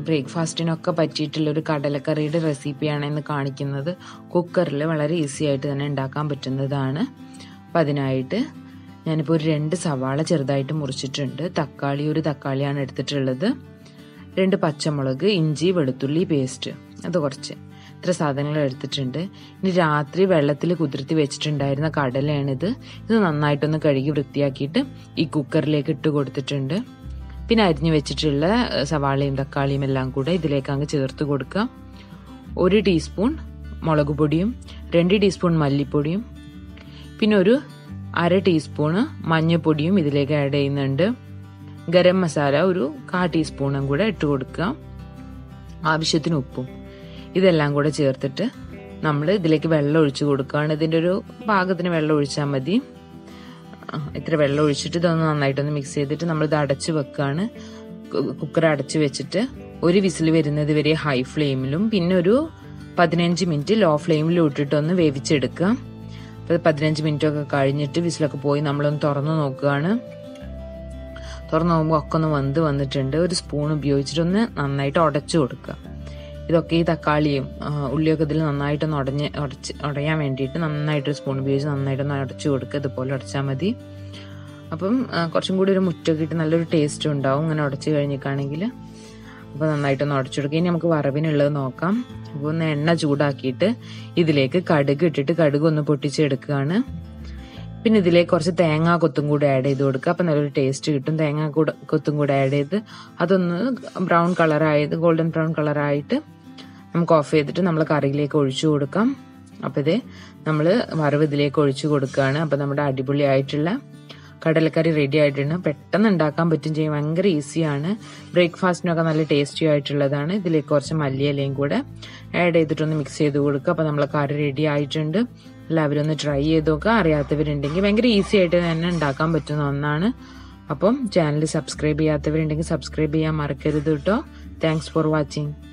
ബ്രേക്ക്ഫാസ്റ്റിനൊക്കെ പറ്റിയിട്ടുള്ള ഒരു കടലക്കറിയുടെ റെസിപ്പിയാണ് ഇന്ന് കാണിക്കുന്നത് കുക്കറിൽ വളരെ ഈസി ആയിട്ട് തന്നെ ഉണ്ടാക്കാൻ പറ്റുന്നതാണ് അപ്പം അതിനായിട്ട് ഞാനിപ്പോൾ ഒരു രണ്ട് സവാള ചെറുതായിട്ട് മുറിച്ചിട്ടുണ്ട് തക്കാളി ഒരു തക്കാളിയാണ് എടുത്തിട്ടുള്ളത് രണ്ട് പച്ചമുളക് ഇഞ്ചി വെളുത്തുള്ളി പേസ്റ്റ് അത് കുറച്ച് ഇത്ര സാധനങ്ങൾ എടുത്തിട്ടുണ്ട് ഇനി രാത്രി വെള്ളത്തിൽ കുതിർത്തി വെച്ചിട്ടുണ്ടായിരുന്ന കടലയാണിത് ഇത് നന്നായിട്ടൊന്ന് കഴുകി വൃത്തിയാക്കിയിട്ട് ഈ കുക്കറിലേക്ക് ഇട്ട് കൊടുത്തിട്ടുണ്ട് പിന്നെ അരിഞ്ഞു വെച്ചിട്ടുള്ള സവാളയും തക്കാളിയും എല്ലാം കൂടെ ഇതിലേക്ക് അങ്ങ് ചേർത്ത് കൊടുക്കുക ഒരു ടീസ്പൂൺ മുളക് പൊടിയും രണ്ട് ടീസ്പൂൺ മല്ലിപ്പൊടിയും പിന്നെ ഒരു അര ടീസ്പൂണ് മഞ്ഞൾപ്പൊടിയും ഇതിലേക്ക് ആഡ് ചെയ്യുന്നുണ്ട് ഗരം മസാല ഒരു കാ ടീസ്പൂണും കൂടെ ഇട്ട് കൊടുക്കുക ആവശ്യത്തിന് ഉപ്പും ഇതെല്ലാം കൂടെ ചേർത്തിട്ട് നമ്മൾ ഇതിലേക്ക് വെള്ളം ഒഴിച്ചു കൊടുക്കുകയാണ് ഇതിൻ്റെ ഒരു പാകത്തിന് വെള്ളം ഒഴിച്ചാൽ മതി ഇത്ര വെള്ളം ഒഴിച്ചിട്ട് ഇതൊന്ന് നന്നായിട്ടൊന്ന് മിക്സ് ചെയ്തിട്ട് നമ്മൾ ഇത് അടച്ച് വെക്കുകയാണ് കുക്കർ അടച്ച് വെച്ചിട്ട് ഒരു വിസിൽ വരുന്നത് വരെ ഹൈ ഫ്ലെയിമിലും പിന്നെ ഒരു പതിനഞ്ച് മിനിറ്റ് ലോ ഫ്ലെയിമിലും ഇട്ടിട്ടൊന്ന് വേവിച്ചെടുക്കുക അപ്പോൾ പതിനഞ്ച് മിനിറ്റ് ഒക്കെ കഴിഞ്ഞിട്ട് വിസിലൊക്കെ പോയി നമ്മളൊന്ന് തുറന്നു നോക്കുകയാണ് തുറന്നു നോക്കുമ്പോൾ ഒക്കെ ഒന്ന് വന്ന് വന്നിട്ടുണ്ട് ഒരു സ്പൂൺ ഉപയോഗിച്ചിട്ടൊന്ന് നന്നായിട്ട് ഉടച്ചു കൊടുക്കുക ഇതൊക്കെ ഈ തക്കാളിയും ഉള്ളിയൊക്കെ ഇതിൽ നന്നായിട്ടൊന്ന് ഉടഞ്ഞ് ഉടച്ച് ഉടയാൻ വേണ്ടിയിട്ട് നന്നായിട്ട് സ്പൂൺ ഉപയോഗിച്ച് നന്നായിട്ടൊന്ന് അടച്ചു കൊടുക്കുക ഇതുപോലെ ഉടച്ചാൽ മതി അപ്പം കുറച്ചും കൂടി ഒരു മുറ്റൊക്കെ ഇട്ട് നല്ലൊരു ടേസ്റ്റ് ഉണ്ടാവും ഇങ്ങനെ ഉടച്ച് കഴിഞ്ഞിട്ടാണെങ്കിൽ അപ്പോൾ നന്നായിട്ടൊന്ന് ഉടച്ചു കൊടുക്കുക ഇനി നമുക്ക് വറവിനുള്ളത് നോക്കാം അപ്പോൾ ഒന്ന് എണ്ണ ചൂടാക്കിയിട്ട് ഇതിലേക്ക് കടുക് ഇട്ടിട്ട് കടുക് ഒന്ന് പൊട്ടിച്ചെടുക്കുകയാണ് പിന്നെ ഇതിലേക്ക് കുറച്ച് തേങ്ങാ കൊത്തും കൂടി ആഡ് ചെയ്ത് കൊടുക്കുക അപ്പം നല്ലൊരു ടേസ്റ്റ് കിട്ടും തേങ്ങാ കൂടെ കൊത്തും കൂടെ ആഡ് ചെയ്ത് അതൊന്ന് ബ്രൗൺ കളറായത് ഗോൾഡൻ ബ്രൗൺ കളറായിട്ട് നമുക്ക് ഓഫ് ചെയ്തിട്ട് നമ്മൾ കറിയിലേക്ക് ഒഴിച്ചു കൊടുക്കാം അപ്പോൾ ഇത് നമ്മൾ വറവ് ഇതിലേക്ക് ഒഴിച്ചു കൊടുക്കുകയാണ് അപ്പോൾ നമ്മുടെ അടിപൊളിയായിട്ടുള്ള കടലക്കറി റെഡി ആയിട്ടുണ്ട് പെട്ടെന്ന് ഉണ്ടാക്കാൻ പറ്റും ചെയ്യും ഭയങ്കര ഈസിയാണ് ബ്രേക്ക്ഫാസ്റ്റിനൊക്കെ നല്ല ടേസ്റ്റി ആയിട്ടുള്ളതാണ് ഇതിലേക്ക് കുറച്ച് മല്ലിയിലയും കൂടെ ആഡ് ചെയ്തിട്ടൊന്ന് മിക്സ് ചെയ്ത് കൊടുക്കുക അപ്പോൾ നമ്മളെ കറി റെഡി ആയിട്ടുണ്ട് എല്ലാവരും ഒന്ന് ട്രൈ ചെയ്ത് നോക്കുക അറിയാത്തവരുണ്ടെങ്കിൽ ഭയങ്കര ഈസി ആയിട്ട് തന്നെ ഉണ്ടാക്കാൻ പറ്റുന്ന ഒന്നാണ് അപ്പം ചാനൽ സബ്സ്ക്രൈബ് ചെയ്യാത്തവരുണ്ടെങ്കിൽ സബ്സ്ക്രൈബ് ചെയ്യാൻ മറക്കരുത് കേട്ടോ താങ്ക്സ് ഫോർ വാച്ചിങ്